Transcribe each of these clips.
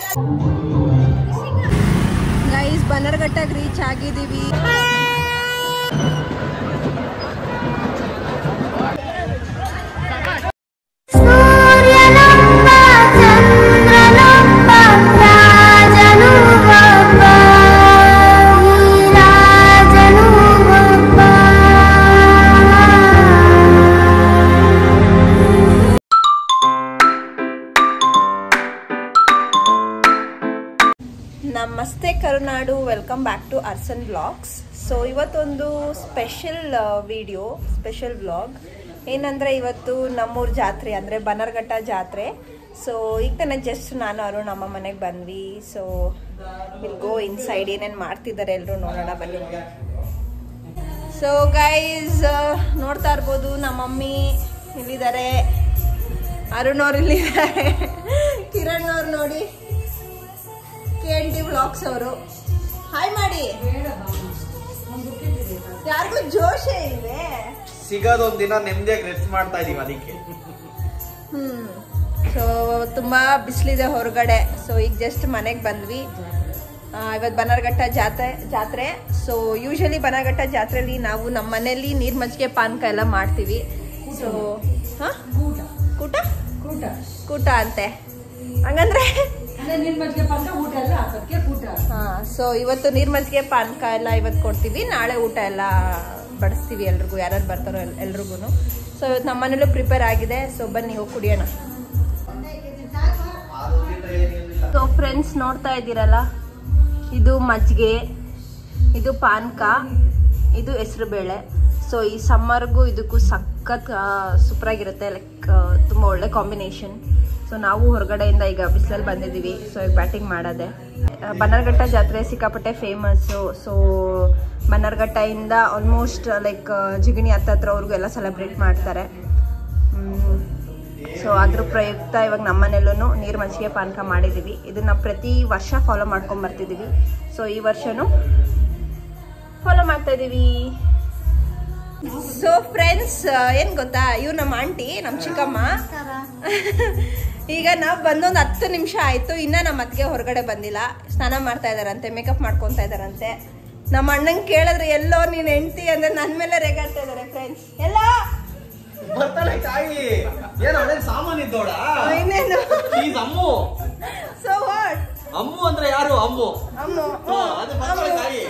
Guys ಬನ್ನರ್ಘಟ್ಟಕ್ಕೆ reach ಆಗಿದ್ದೀವಿ ಸೂರ್ಯನೊಬ್ಬ ಚಂದ್ರನೊಬ್ಬ ರಾಜನು ಒಬ್ಬ ಈ ರಾಜನು ಒಬ್ಬ ನಮಸ್ತೆ ಕರುನಾಡು ವೆಲ್ಕಮ್ ಬ್ಯಾಕ್ ಟು ಅರ್ಸನ್ ಬ್ಲಾಗ್ಸ್ ಸೊ ಇವತ್ತೊಂದು ಸ್ಪೆಷಲ್ ವಿಡಿಯೋ ಸ್ಪೆಷಲ್ ವ್ಲಾಗ್ ಏನಂದರೆ ಇವತ್ತು ನಮ್ಮೂರ ಜಾತ್ರೆ ಅಂದರೆ ಬನ್ನರ್ಘಟ್ಟ ಜಾತ್ರೆ ಸೊ ಈಗ ತಾನೇ ಜಸ್ಟ್ ನಾನು ಅವರು ನಮ್ಮ ಮನೆಗೆ ಬಂದ್ವಿ ಸೊ ವಿಲ್ ಗೋ ಇನ್ಸೈಡ್ ಏನೇನು ಮಾಡ್ತಿದ್ದಾರೆ ಎಲ್ಲರೂ ನೋಡೋಣ ಬನ್ನಿ ಸೊ ಗೈಸ್ ನೋಡ್ತಾ ಇರ್ಬೋದು ನಮ್ಮ ಮಮ್ಮಿ ಇಲ್ಲಿದ್ದಾರೆ ಅರುಣ್ ಅವ್ರು ಇಲ್ಲಿದ್ದಾರೆ ಕಿರಣ್ ಅವ್ರು ನೋಡಿ ಕೆ ಎನ್ ಟಿ ವ್ಲಾಗ್ಸ್ ಅವರು ಹಾಯ್ ಮಾಡಿ ಯಾರಿಗೂ ಜೋಶೇ ಇಲ್ವೇ ಸಿಗೋದೊಂದ್ ದಿನ ನೆಮ್ಮದಿಯಾಗಿ ರೆಸ್ಟ್ ಮಾಡ್ತಾ ಇದೀವಿ ಅದಕ್ಕೆ ಹ್ಮ್ ಸೊ ತುಂಬಾ ಬಿಸಿಲಿದೆ ಹೊರಗಡೆ ಸೊ ಈಗ ಜಸ್ಟ್ ಮನೆಗೆ ಬಂದ್ವಿ ಆ, ಇವತ್ತು ಬನ್ನರ್ಘಟ್ಟ ಜಾತ್ರೆ ಜಾತ್ರೆ ಸೊ ಯೂಶಲಿ ಬನ್ನರ್ಘಟ್ಟ ಜಾತ್ರೆಯಲ್ಲಿ ನಾವು ನಮ್ಮ ಮನೆಯಲ್ಲಿ ನೀರ್ ಮಜ್ಜಿಗೆ ಪಾನಕ ಎಲ್ಲ ಮಾಡ್ತೀವಿ ಸೊ ಹಾ ಕೂಟ ಕೂಟ ಕೂಟ ಅಂತೆ ಹಂಗಂದ್ರೆ ಅಂದ್ರೆ ನಿನ್ ಮಜ್ಜಿಗೆ ಪಾಕ ಊಟ ಎಲ್ಲ ಹಾಕೋದಕ್ಕೆ ಕೂಟ ಹಾ ಸೊ ಇವತ್ತು ನೀರ್ ಮಜ್ಜಿಗೆ ಪಾನಕ ಎಲ್ಲ ಇವತ್ತು ಕೊಡ್ತೀವಿ ನಾಳೆ ಊಟ ಎಲ್ಲ ಬಡಿಸ್ತೀವಿ ಎಲ್ರಿಗೂ ಯಾರ್ಯಾರು ಬರ್ತಾರೋ ಎಲ್ ಎಲ್ರಿಗೂ ಸೊ ಇವತ್ತು ನಮ್ಮ ಮನೇಲೂ ಪ್ರಿಪೇರ್ ಆಗಿದೆ ಸೊ ಬನ್ನಿ ಹೋಗಿ ಕುಡಿಯೋಣ ಸೊ ಫ್ರೆಂಡ್ಸ್ ನೋಡ್ತಾ ಇದ್ದೀರಲ್ಲ ಇದು ಮಜ್ಜಿಗೆ ಇದು ಪಾನಕ ಇದು ಹೆಸರುಬೇಳೆ ಸೊ ಈ ಸಮ್ಮರ್ಗೂ ಇದಕ್ಕೂ ಸಖತ್ ಸೂಪರಾಗಿರುತ್ತೆ ಲೈಕ್ ತುಂಬ ಒಳ್ಳೆ ಕಾಂಬಿನೇಷನ್ ಸೊ ನಾವು ಹೊರಗಡೆಯಿಂದ ಈಗ ಬಿಸಿಲಲ್ಲಿ ಬಂದಿದ್ದೀವಿ ಸೊ ಈಗ ಬ್ಯಾಟಿಂಗ್ ಮಾಡೋದೆ ಆ, ಬನ್ನರ್ಘಟ್ಟ ಜಾತ್ರೆ ಸಿಕ್ಕಾಪಟ್ಟೆ ಫೇಮಸ್ಸು ಸೊ ಬನ್ನರ್ಘಟ್ಟದಿಂದ ಆಲ್ಮೋಸ್ಟ್ ಲೈಕ್ ಜಿಗಣಿ ಹತ್ತತ್ರವರೆಗೂ ಎಲ್ಲ ಸೆಲೆಬ್ರೇಟ್ ಮಾಡ್ತಾರೆ ಸೊ ಅದ್ರ ಪ್ರಯುಕ್ತ ಇವಾಗ ನಮ್ಮ ಮನೆಯಲ್ಲೂ ನೀರು ಮಜ್ಜಿಗೆ ಪಾನಕ ಮಾಡಿದ್ದೀವಿ ಇದನ್ನ ಪ್ರತಿ ವರ್ಷ ಫಾಲೋ ಮಾಡ್ಕೊಂಡ್ ಬರ್ತಿದ್ದೀವಿ ಸೊ ಈ ವರ್ಷನೂ ಫಾಲೋ ಮಾಡ್ತಾ ಇದೀವಿ ಸೊ ಫ್ರೆಂಡ್ಸ್ ಏನ್ ಗೊತ್ತಾ ಇವ್ರು ನಮ್ಮ ಆಂಟಿ ನಮ್ಮ ಚಿಕ್ಕಮ್ಮ ಈಗ ನಾವು ಬಂದೊಂದು ಹತ್ತು ನಿಮಿಷ ಆಯ್ತು ಇನ್ನ ನಮ್ಮ ಅತ್ತಿಗೆ ಹೊರಗಡೆ ಬಂದಿಲ್ಲ ಸ್ನಾನ ಮಾಡ್ತಾ ಇದಾರಂತೆ ಮೇಕಪ್ ಮಾಡ್ಕೊಂತಾ ಇದಾರಂತೆ ನಮ್ಮ ಅಣ್ಣಂಗೆ ಕೇಳಿದ್ರೆ ಎಲ್ಲೋ ನೀನ್ ಹೆಂಡ್ತಿ ಅಂದ್ರೆ ನನ್ ಮೇಲೆ ರೇಗಾಡ್ತಾ ಇದಾರೆ ಫ್ರೆಂಡ್ಸ್ ಎಲ್ಲ ಬರ್ತಾಳೆ ತಾಯಿ ಏನ್ ಅವಳೇ ಸಾಮಾನ್ ಇದ್ದೋಳ ಇನ್ನೇನು is Ammu so what Ammu ಅಂದ್ರೆ ಯಾರು ಅಮ್ಮು ಅಮ್ಮ ಹಾ, ಅದು ಬರ್ತಾಳೆ ತಾಯಿ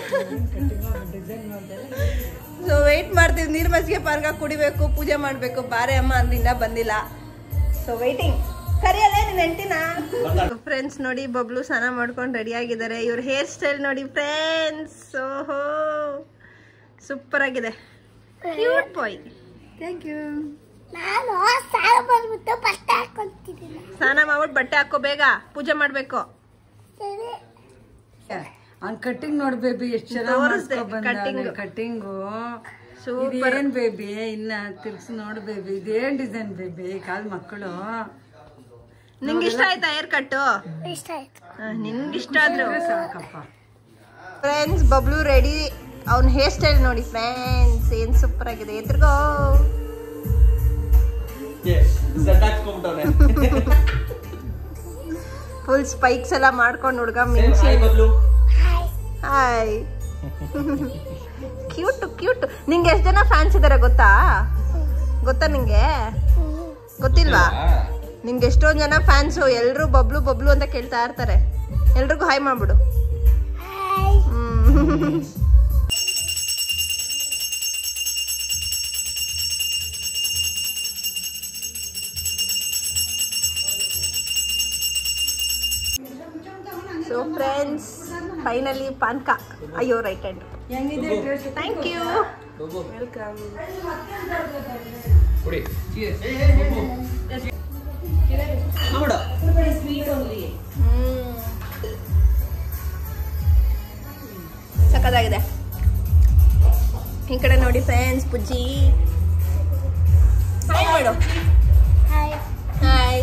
ಸೊ ವೆಯ್ಟ್ ಮಾಡ್ತೀವಿ ನೀರ್ ಮಜ್ಜಿಗೆ ಪಾರ್ಕ ಕುಡಿಬೇಕು ಪೂಜೆ ಮಾಡ್ಬೇಕು ಬಾರೆ ಅಮ್ಮ ಅಂದ್ರೆ ಇನ್ನ ಬಂದಿಲ್ಲ ಸೊ ವೆಯ್ಟಿಂಗ್ ಕರಿಯಲ್ಲೇ ನಿನ್ ಹೆಂಡ್ತಿನ ಫ್ರೆಂಡ್ಸ್ ನೋಡಿ ಬಬ್ಲು ಸ್ನಾನ ಮಾಡ್ಕೊಂಡು ರೆಡಿ ಆಗಿದ್ದಾರೆ ಇವ್ರ ಹೇರ್ ಸ್ಟೈಲ್ ನೋಡಿ ಫ್ರೆಂಡ್ಸ್ ಓಹೋ ಸೂಪರ್ ಆಗಿದೆ ಕ್ಯೂಟ್ ಬಾಯ್ ಥ್ಯಾಂಕ್ ಯು ನಾನು ಸಾಲ ಬಂದ್ಬಿಟ್ಟು ಬಟ್ಟೆ ಹಾಕೊಂತಿದ್ದೀನಿ ಸ್ನಾನ ಮಾಡ್ಬಿಟ್ಟು ಬಟ್ಟೆ ಹಾಕೋ ಬೇಗ ಪೂಜೆ ಮಾಡ್ಬೇಕು ಸರಿ ಅವ್ನ್ ಕಟ್ಟಿಂಗ್ ನೋಡ್ ಬೇಬಿ ಎಷ್ಟ್ ಚೆನ್ನಾಗಿ ತೋರಿಸ್ದೆ, cutting. ಕಟ್ಟಿಂಗು ಸೂಪರ್ ಇದೇನ್ ಬೇಬಿ ಇನ್ನ ತಿರ್ಗ್ಸಿ ನೋಡು ಬೇಬಿ ಇದೇನ್ ಡಿಸೈನ್ ಬೇಬಿ ಕಾಲ್ ಮಕ್ಕಳು ನಿಂಗೆ ಇಷ್ಟ ಆಯ್ತಾ ಹೇರ್ ಕಟ್ಟು ಇಷ್ಟ ಆಯ್ತು ನಿನ್ಗೆ ಇಷ್ಟ ಆದ್ರು ಸಾಕಪ್ಪ ಫ್ರೆಂಡ್ಸ್ ಬಬ್ಲು ರೆಡಿ ಅವ್ನ ಹೇರ್ ಸ್ಟೈಲ್ ನೋಡಿ ಫ್ರೆಂಡ್ಸ್ ಏನ್ ಸೂಪರ್ ಆಗಿದೆ ಎದ್ರಿಗೋ ಸೆಟ್ ಹಾಕ್ಸ್ಕೊಂಬಿಟ್ಟವ್ನೆ ಫುಲ್ ಸ್ಪೈಕ್ಸ್ ಎಲ್ಲ ಮಾಡ್ಕೊಂಡು ಹುಡ್ಗ ಮಿಂಚಿ hi Bablu hi cute cute ನಿಂಗೆ ಎಷ್ಟು ಜನ ಫ್ಯಾನ್ಸ್ ಇದಾರೆ ಗೊತ್ತಾ ಗೊತ್ತಾ ನಿಂಗೆ ಗೊತ್ತಿಲ್ವಾ ನಿಂಗೆ ಎಷ್ಟೊಂದ್ ಜನ ಫ್ಯಾನ್ಸು ಎಲ್ರು ಬಬ್ಲು ಬಬ್ಲು ಅಂತ ಕೇಳ್ತಾ ಇರ್ತಾರೆ ಎಲ್ರಿಗೂ ಹಾಯ್ ಮಾಡ್ಬಿಡು hi hmm so friends finally ಪಾನ್ಕ ಅಯ್ಯೋ ರೈಟ್ ಹ್ಯಾಂಡ್ ಹೆಂಗಿದೆ ಡ್ರೆಸ್ ಥ್ಯಾಂಕ್ ಯು ವೆಲ್ಕಮ್ ನೋಡ ಸಕ್ಕದಾಗಿದೆ ಈ ಕಡೆ ನೋಡಿ ಫ್ರೆಂಡ್ಸ್ ಪುಜ್ಜಿ ಹಾಯ್ ಮಾಡು ಹಾಯ್ ಹಾಯ್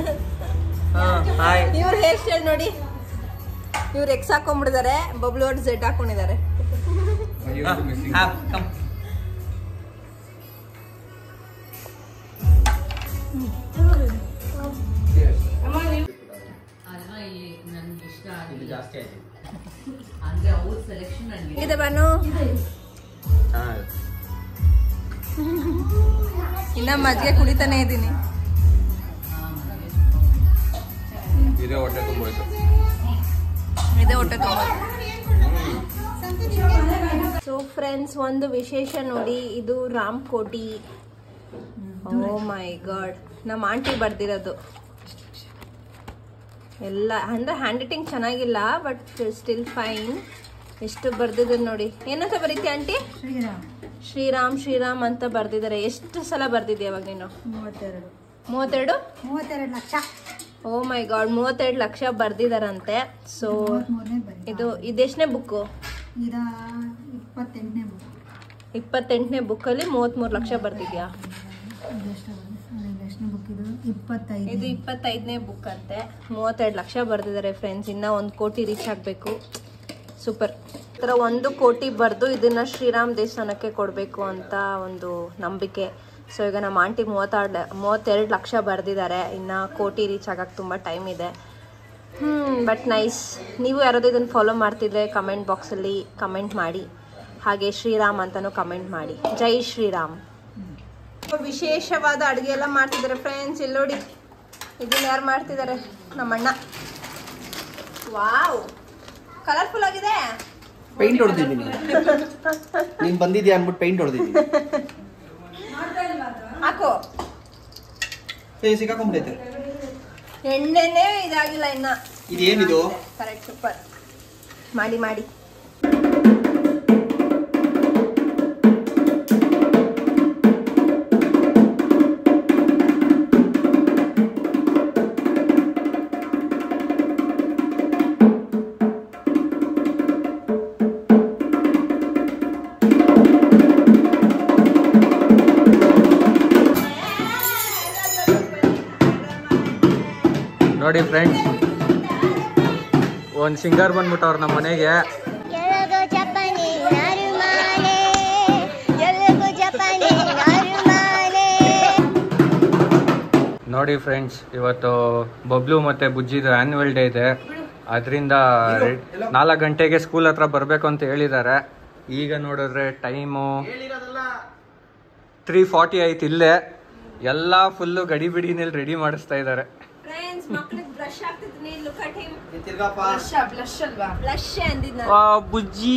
ಹಾಯ್ ಇವ್ರ ಹೇರ್ ಸ್ಟೈಲ್ ನೋಡಿ ಇವ್ರು ಎಕ್ಸ್ ಹಾಕೊಂಡ್ಬಿಟ್ಟಿದ್ದಾರೆ ಬಬ್ಲು ಅವ್ರು ಜೆಡ್ ಹಾಕೊಂಡಿದ್ದಾರೆ ಕಮ್ ಅಲ್ಲ ಈ ನನ್ನ ಜಾಸ್ತಿ ಆಯ್ತು ಇದೆ ಬನ್ನು ಇನ್ನ ಮಜ್ಜಿಗೆ ಕುಡಿತಾನೆ ಇದ್ದೀನಿ ಇದೇ ಹೊಟ್ಟೆ ತುಂಬೋಯ್ತು ಇದೆ ಹೊಟ್ಟೆ ತುಂಬ ಸೊ ಫ್ರೆಂಡ್ಸ್ ಒಂದು ವಿಶೇಷ ನೋಡಿ ಇದು ರಾಮ್ ಕೋಟಿ ಓ ಮೈ ಗಾಡ್ ನಮ್ಮ ಆಂಟಿ ಬರ್ದಿರೋದು ಎಲ್ಲ ಅಂದ್ರೆ ಹ್ಯಾಂಡ್ ರೈಟಿಂಗ್ ಚೆನ್ನಾಗಿಲ್ಲ ಬಟ್ ಸ್ಟಿಲ್ ಫೈನ್ ಎಷ್ಟು ಬರ್ದಿದೆ ನೋಡಿ ಏನಂತ ಬರೀತಿ ಆಂಟಿ ಶ್ರೀರಾಮ್ ಶ್ರೀರಾಮ್ ಶ್ರೀರಾಮ್ ಅಂತ ಬರ್ದಿದ್ದಾರೆ ಎಷ್ಟು ಸಲ ಬರ್ದಿದ್ಯಾ ಇವಾಗ ನೀನು ಮೂವತ್ತೆರಡು ಮೂವತ್ತೆರಡು ಮೂವತ್ತೆರಡು ಲಕ್ಷ ಓ ಮೈ ಗಾಡ್ ಮೂವತ್ತೆರಡು ಲಕ್ಷ ಬರ್ದಿದಾರಂತೆ ಸೊ ಮೂರನೇ ಬರೀ ಇದು ಇದೆಷ್ಟನೇ ಬುಕ್ಕು ಇದ ಇಪ್ಪತ್ತೆಂಟನೇ ಬುಕ್ ಇಪ್ಪತ್ತೆಂಟನೇ ಬುಕ್ಕಲ್ಲಿ ಮೂವತ್ತ್ಮೂರು ಲಕ್ಷ ಬರ್ತಿದ್ಯಾ ಇದೆಷ್ಟು ಎಷ್ಟನೇ ಬುಕ್ ಇದು ಇಪ್ಪತ್ತೈದು ಇದು ಇಪ್ಪತ್ತೈದನೇ ಬುಕ್ ಅಂತೆ ಮೂವತ್ತೆರಡು ಲಕ್ಷ ಬರ್ದಿದ್ದಾರೆ ಫ್ರೆಂಡ್ಸ್ ಇನ್ನ ಒಂದು ಕೋಟಿ ರೀಚ್ ಆಗಬೇಕು ಸೂಪರ್ ಥರ ಒಂದು ಕೋಟಿ ಬರೆದು ಇದನ್ನ ಶ್ರೀರಾಮ್ ದೇವಸ್ಥಾನಕ್ಕೆ ಕೊಡಬೇಕು ಅಂತ ಒಂದು ನಂಬಿಕೆ ಸೊ ಈಗ ನಮ್ಮ ಆಂಟಿ ಮೂವತ್ತೆರಡು ಮೂವತ್ತೆರಡು ಲಕ್ಷ ಬರೆದಿದ್ದಾರೆ ಇನ್ನು ಕೋಟಿ ರೀಚ್ ಆಗಕ್ಕೆ ತುಂಬ ಟೈಮ್ ಇದೆ ಹ್ಞೂ ಬಟ್ ನೈಸ್ ನೀವು ಯಾರಾದರೂ ಇದನ್ನು ಫಾಲೋ ಮಾಡ್ತಿದ್ರೆ ಕಮೆಂಟ್ ಬಾಕ್ಸಲ್ಲಿ ಕಮೆಂಟ್ ಮಾಡಿ ಹಾಗೆ ಶ್ರೀರಾಮ್ ಅಂತಲೂ ಕಮೆಂಟ್ ಮಾಡಿ ಜೈ ಶ್ರೀರಾಮ್ ವಿಶೇಷವಾದ ಅಡುಗೆ ಎಲ್ಲ ಮಾಡ್ತಿದ್ದಾರೆ ಫ್ರೆಂಡ್ಸ್ ಇಲ್ಲಿ ನೋಡಿ ಇದನ್ನ ಯಾರು ಮಾಡ್ತಿದ್ದಾರೆ ನಮ್ಮ ಅಣ್ಣ ವಾವ್ ಕಲರ್ಫುಲ್ ಆಗಿದೆ ಪೈಂಟ್ ಹೊಡೆದಿದ್ದೀನಿ ನೀನ್ ಬಂದಿದ್ಯಾ ಅನ್ಬಿಟ್ಟು ಪೈಂಟ್ ಹೊಡೆದಿದ್ದೀನಿ ಹಾಕು ಏ ಸಿಕ್ಕಾಕೊಂಡ್ಬಿಟ್ಟೈತೆ ಎಣ್ಣೆನೇ ಇದಾಗಿಲ್ಲ ಇನ್ನ ಇದೇನಿದು ಕರೆಕ್ಟ್ ಸೂಪರ್ ಮಾಡಿ ಮಾಡಿ ನೋಡಿ ಫ್ರೆಂಡ್ಸ್ ಒಂದು ಸಿಂಗರ್ ಬಂದ್ಬಿಟ್ಟವ್ರು ನಮ್ಮ ಮನೆಗೆ ಎಲಗೋ ಜಪಾನಿ ನರುಮಾನೆ ಎಲಗೋ ಜಪಾನಿ ನರುಮಾನೆ ನೋಡಿ ಫ್ರೆಂಡ್ಸ್ ಇವತ್ತು ಬಬ್ಲು ಮತ್ತೆ ಬುಜ್ಜಿದು ಆನ್ಯುವಲ್ ಡೇ ಇದೆ ಅದರಿಂದ ನಾಲ್ಕು ಗಂಟೆಗೆ ಸ್ಕೂಲ್ ಹತ್ರ ಬರಬೇಕು ಅಂತ ಹೇಳಿದ್ದಾರೆ ಈಗ ನೋಡಿದ್ರೆ ಟೈಮು ತ್ರೀ ಫಾರ್ಟಿ ಆಯ್ತು ಇಲ್ಲೇ ಎಲ್ಲ ಫುಲ್ಲು ಗಡಿ ಬಿಡಿನಲ್ಲಿ ರೆಡಿ ಮಾಡಿಸ್ತಾ ಇದ್ದಾರೆ ಫ್ರೆಂಡ್ಸ್ ಮಕ್ಳಿಗೆ ಬ್ರಷ್ ಆಗ್ತಿದ್ದೀನಿ ಲುಕ್ ಅಟ್ ಹಿಮ್ ತಿರ್ಗಪ್ಪ ಬ್ಲಶ್ ಅಂದಿದ್ ನಾನು ವಾ ಬುಜ್ಜಿ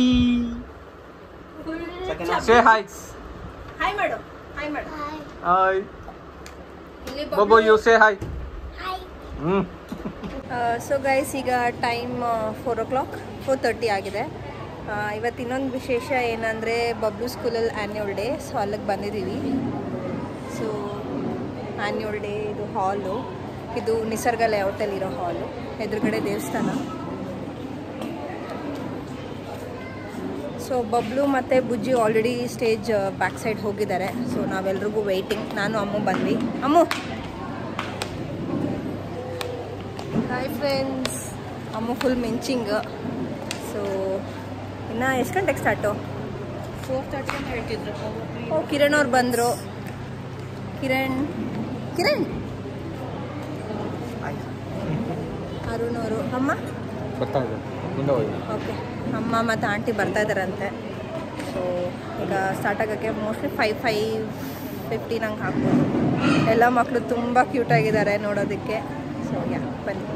ಸೇ ಹಾಯ್ ಹಾಯ್ ಮಾಡು ಹಾಯ್ ಮಾಡು ಹಾಯ್ ಇಲ್ಲಿ ಬಬ್ಬು ಯು ಸೇ ಹಾಯ್ ಹ್ಞೂ ಸೊ ಗೈಸ್ ಈಗ time four o'clock four thirty ಆಗಿದೆ ಆ, ಇವತ್ತು ಇನ್ನೊಂದು ವಿಶೇಷ ಏನಂದರೆ ಬಬ್ಲು ಸ್ಕೂಲಲ್ಲಿ ಆ್ಯನ್ಯುವಲ್ ಡೇ ಸೊ ಅಲ್ಲಿಗೆ ಬಂದಿದ್ದೀವಿ ಸೊ ಆ್ಯನ್ಯುವಲ್ ಡೇ ಇದು ಹಾಲು ಇದು ನಿಸರ್ಗ ಲೇಔಟಲ್ಲಿರೋ ಹಾಲು ಎದುರುಗಡೆ ದೇವಸ್ಥಾನ ಸೊ ಬಬ್ಲು ಮತ್ತು Bujji already stage back side ಹೋಗಿದ್ದಾರೆ ಸೊ ನಾವೆಲ್ರಿಗೂ ವೆಯ್ಟಿಂಗ್ ನಾನು ಅಮ್ಮು ಬಂದ್ವಿ ಅಮ್ಮು ಹಾಯ್ ಫ್ರೆಂಡ್ಸ್ ಅಮ್ಮ ಫುಲ್ ಮಿಂಚಿಂಗ್ ಸೊ ಇನ್ನು ಎಷ್ಟು ಗಂಟೆಗೆ ಸ್ಟಾರ್ಟು ಫೋರ್ ತರ್ಟಿ ಹೇಳ್ತಿದ್ರು ಓ ಕಿರಣ್ ಅವ್ರು ಬಂದರು ಕಿರಣ್ ಕಿರಣ್ ಅರುಣ್ ಅವರು ಅಮ್ಮ ಬರ್ತಾ ಇದೆ ಮುಂದೆ ಹೋಗಿ ಓಕೆ ಅಮ್ಮ ಮತ್ತು ಆಂಟಿ ಬರ್ತಾ ಇದ್ದಾರಂತೆ ಸೊ ಈಗ ಸ್ಟಾರ್ಟ್ ಆಗೋಕ್ಕೆ ಮೋಸ್ಟ್ಲಿ ಫೈವ್ ಫೈವ್ ಫಿಫ್ಟೀನ್ ಹಂಗೆ ಹಾಕ್ಬೋದು ಎಲ್ಲ ಮಕ್ಕಳು ತುಂಬ ಕ್ಯೂಟಾಗಿದ್ದಾರೆ ನೋಡೋದಕ್ಕೆ ಸೊ ಯಾ ಬನ್ನಿ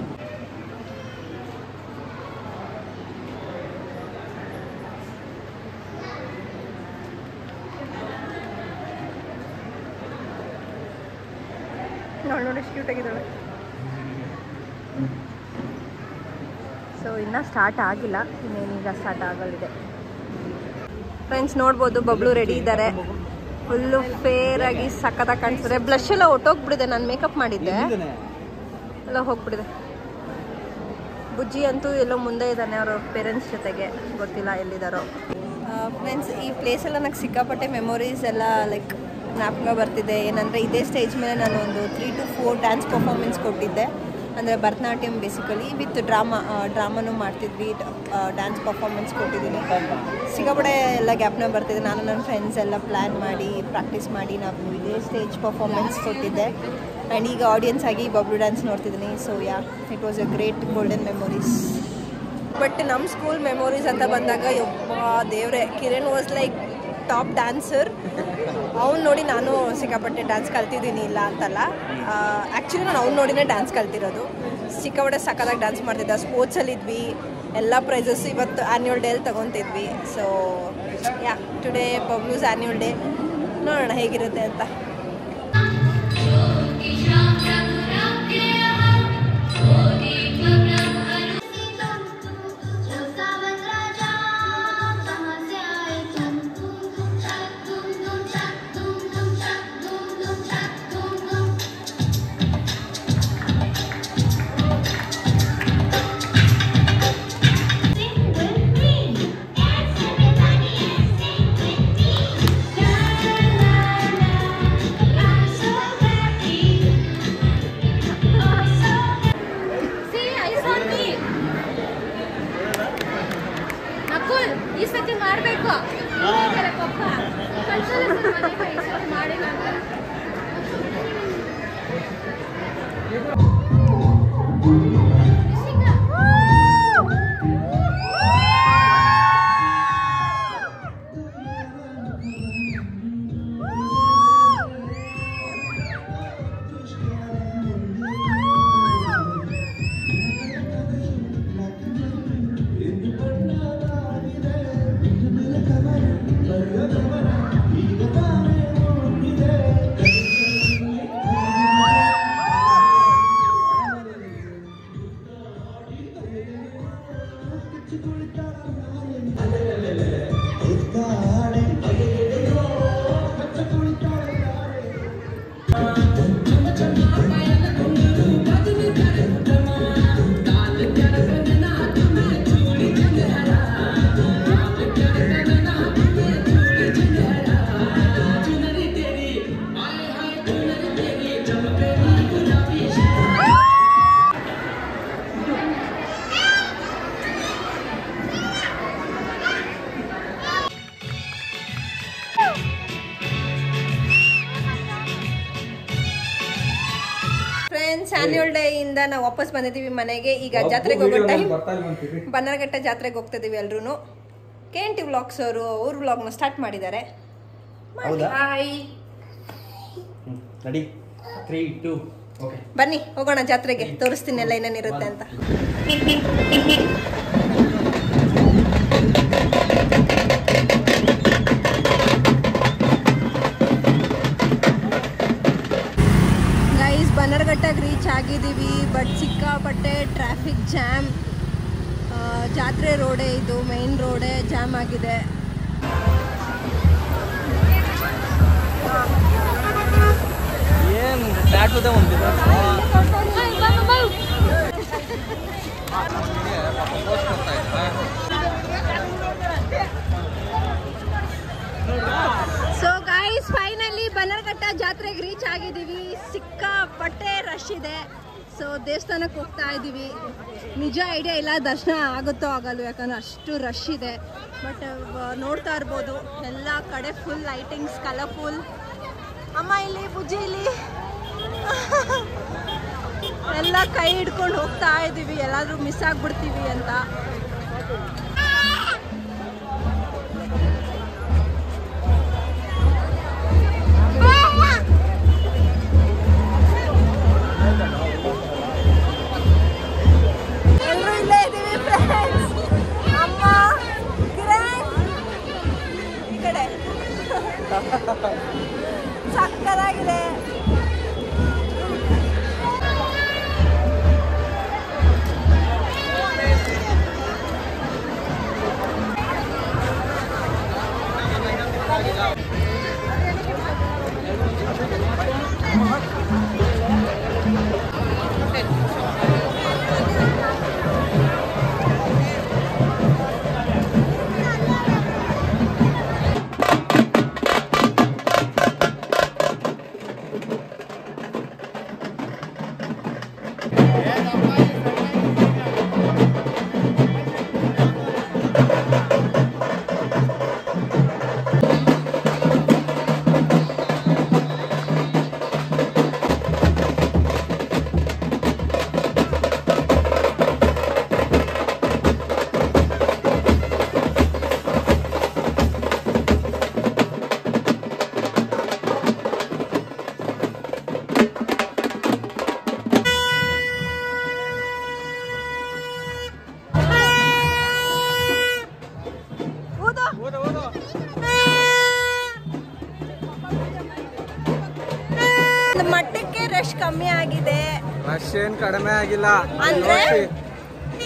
ನೋಡಿ ನೋಡಿ ಎಷ್ಟು ಕ್ಯೂಟಾಗಿದ್ದಾಳೆ ಸೊ ಇನ್ನೂ ಸ್ಟಾರ್ಟ್ ಆಗಿಲ್ಲ ಇನ್ನೇನೀಗ ಸ್ಟಾರ್ಟ್ ಆಗಲಿದೆ ಫ್ರೆಂಡ್ಸ್ ನೋಡ್ಬೋದು ಬಬ್ಲು ರೆಡಿ ಇದ್ದಾರೆ ಫುಲ್ಲು ಫೇರ್ ಆಗಿ ಸಖತ್ತಾಗಿ ಕಾಣಿಸ್ತಾರೆ ಬ್ಲಶ್ ಎಲ್ಲ ಒಟ್ಟೋಗ್ಬಿಡಿದೆ ನಾನು ಮೇಕಪ್ ಮಾಡಿದ್ದೆ ಎಲ್ಲ ಹೋಗ್ಬಿಡಿದೆ ಬುಜ್ಜಿ ಅಂತೂ ಎಲ್ಲೋ ಮುಂದೆ ಇದ್ದಾನೆ ಅವ್ರ ಪೇರೆಂಟ್ಸ್ ಜೊತೆಗೆ ಗೊತ್ತಿಲ್ಲ ಎಲ್ಲಿದ್ದಾರೋ ಫ್ರೆಂಡ್ಸ್ ಈ ಪ್ಲೇಸೆಲ್ಲ ನನಗೆ ಸಿಕ್ಕಾಪಟ್ಟೆ ಮೆಮೊರೀಸ್ ಎಲ್ಲ ಲೈಕ್ ಜ್ಞಾಪಕ ಬರ್ತಿದೆ ಏನಂದರೆ ಇದೇ ಸ್ಟೇಜ್ ಮೇಲೆ ನಾನು ಒಂದು three two four dance performance ಕೊಟ್ಟಿದ್ದೆ ಅಂದರೆ ಭರತನಾಟ್ಯಂ ಬೇಸಿಕಲಿ ವಿತ್ ಡ್ರಾಮಾ ಡ್ರಾಮಾನು ಮಾಡ್ತಿದ್ವಿ ಡ್ಯಾನ್ಸ್ ಪರ್ಫಾರ್ಮೆನ್ಸ್ ಕೊಟ್ಟಿದ್ದೀನಿ ಸಿಕ್ಕಾಪಟ್ಟೆ ಎಲ್ಲ ಗ್ಯಾಪ್ನ ಬರ್ತಿದೆ ನಾನು ನನ್ನ ಫ್ರೆಂಡ್ಸ್ ಎಲ್ಲ ಪ್ಲ್ಯಾನ್ ಮಾಡಿ ಪ್ರಾಕ್ಟೀಸ್ ಮಾಡಿ ನಾವು ಇದೇ ಸ್ಟೇಜ್ ಪರ್ಫಾರ್ಮೆನ್ಸ್ ಕೊಟ್ಟಿದ್ದೆ ಆ್ಯಂಡ್ ಈಗ ಆಡಿಯನ್ಸ್ ಆಗಿ ಬಬ್ಲು ಡ್ಯಾನ್ಸ್ ನೋಡ್ತಿದ್ದೀನಿ so yeah it was a great golden memories but ನಮ್ಮ ಸ್ಕೂಲ್ ಮೆಮೊರೀಸ್ ಅಂತ ಬಂದಾಗ ಯಬ್ಬ ದೇವ್ರೆ Kiran was like top dancer ಅವ್ನು ನೋಡಿ ನಾನು ಸಿಕ್ಕಾಪಟ್ಟೆ ಡ್ಯಾನ್ಸ್ ಕಲ್ತಿದ್ದೀನಿ ಇಲ್ಲ ಅಂತಲ್ಲ ಆ್ಯಕ್ಚುಲಿ ನಾನು ಅವ್ನು ನೋಡಿನೇ ಡ್ಯಾನ್ಸ್ ಕಲ್ತಿರೋದು ಸಿಕ್ಕಾಪಟ್ಟೆ ಸಕ್ಕದಾಗಿ ಡ್ಯಾನ್ಸ್ ಮಾಡ್ತಿದ್ದ ಸ್ಪೋರ್ಟ್ಸಲ್ಲಿ ಇದ್ವಿ ಎಲ್ಲ ಪ್ರೈಸಸ್ ಇವತ್ತು ಆ್ಯನ್ಯುವಲ್ ಡೇಲಿ ತೊಗೊತಿದ್ವಿ so yeah today Bablu's annual day ನೋಡೋಣ ಹೇಗಿರುತ್ತೆ ಅಂತ ನಕುಲ್ ಈ ಸತಿ ಮಾಡ್ಬೇಕು ಪಪ್ಪ ಕಳ್ಸಲ್ಲ ಸರ್ ಮನೆಗೆ ಈ ಸತಿ ಮಾಡಿಲ್ಲ ಅಂತ ಫ್ರೆಂಡ್ಸ್ ಆನ್ಯುವಲ್ ಡೇ ಇಂದ ನಾವು ವಾಪಸ್ ಬಂದಿದ್ದೀವಿ ಮನೆಗೆ ಈಗ ಜಾತ್ರೆಗೆ ಹೋಗೋ ಟೈಮ್ ಬನ್ನರಘಟ್ಟ ಜಾತ್ರೆಗೆ ಹೋಗ್ತಿದ್ದೀವಿ ಎಲ್ರು ಕೆ ಎನ್ ಟಿ ವ್ಲಾಗ್ಸ್ ಅವರು ಅವ್ರ ವ್ಲಾಗ್ನ ಸ್ಟಾರ್ಟ್ ಮಾಡಿದ್ದಾರೆ ಹೌದಾ ನಡಿ ತ್ರೀ ಟೂ ಓಕೆ ಬನ್ನಿ ಹೋಗೋಣ ಜಾತ್ರೆಗೆ ತೋರಿಸ್ತೀನಿ ಎಲ್ಲ ಏನೇನಿರುತ್ತೆ ಅಂತ ಗೈಸ್ ಬನ್ನರ್ಘಟ್ಟಕ್ಕೆ ರೀಚ್ ಆಗಿದ್ದೀವಿ ಬಟ್ ಸಿಕ್ಕಾಪಟ್ಟೆ ಟ್ರಾಫಿಕ್ ಜಾಮ್ ಜಾತ್ರೆ ರೋಡೇ ಇದು ಮೇನ್ ರೋಡೇ ಜಾಮ್ ಆಗಿದೆ ಏನು ದಾಟುವುದೇ ಒಂದು ಸೊ ಗೈಸ್ ಫೈನಲಿ ಬನ್ನರ್ಘಟ್ಟ ಜಾತ್ರೆಗೆ ರೀಚ್ ಆಗಿದ್ದೀವಿ ಸಿಕ್ಕಾಪಟ್ಟೆ ರಶ್ ಇದೆ ಸೊ ದೇವಸ್ಥಾನಕ್ಕೆ ಹೋಗ್ತಾ ಇದ್ದೀವಿ ನಿಜ ಐಡಿಯಾ ಇಲ್ಲ ದರ್ಶನ ಆಗುತ್ತೋ ಆಗಲ್ವೋ ಯಾಕಂದ್ರೆ ಅಷ್ಟು ರಶ್ ಇದೆ ಬಟ್ ನೋಡ್ತಾ ಇರ್ಬೋದು ಎಲ್ಲ ಕಡೆ ಫುಲ್ ಲೈಟಿಂಗ್ಸ್ ಕಲರ್ಫುಲ್ ಅಮ್ಮ ಇಲ್ಲಿ ಬುಜ್ಜಿ ಇಲ್ಲಿ ಎಲ್ಲ ಕೈ ಹಿಡ್ಕೊಂಡು ಹೋಗ್ತಾ ಇದ್ದೀವಿ ಎಲ್ಲಾದ್ರೂ ಮಿಸ್ ಆಗ್ಬಿಡ್ತೀವಿ ಅಂತ ಎಲ್ಲರೂ ಇಲ್ಲೇ ಇದ್ದೀವಿ ಫ್ರೆಂಡ್ಸ್ ಅಮ್ಮ ಕಿರಣ್ ಈ ಕಡೆ ಸಕ್ಕದಾಗಿದೆ ರಶ್ ಕಮ್ಮಿ ಆಗಿದೆ ರಶ್ ಏನ್ ಕಡಿಮೆ ಆಗಿಲ್ಲ ಅಂದ್ರೆ? ನೋಡಿ.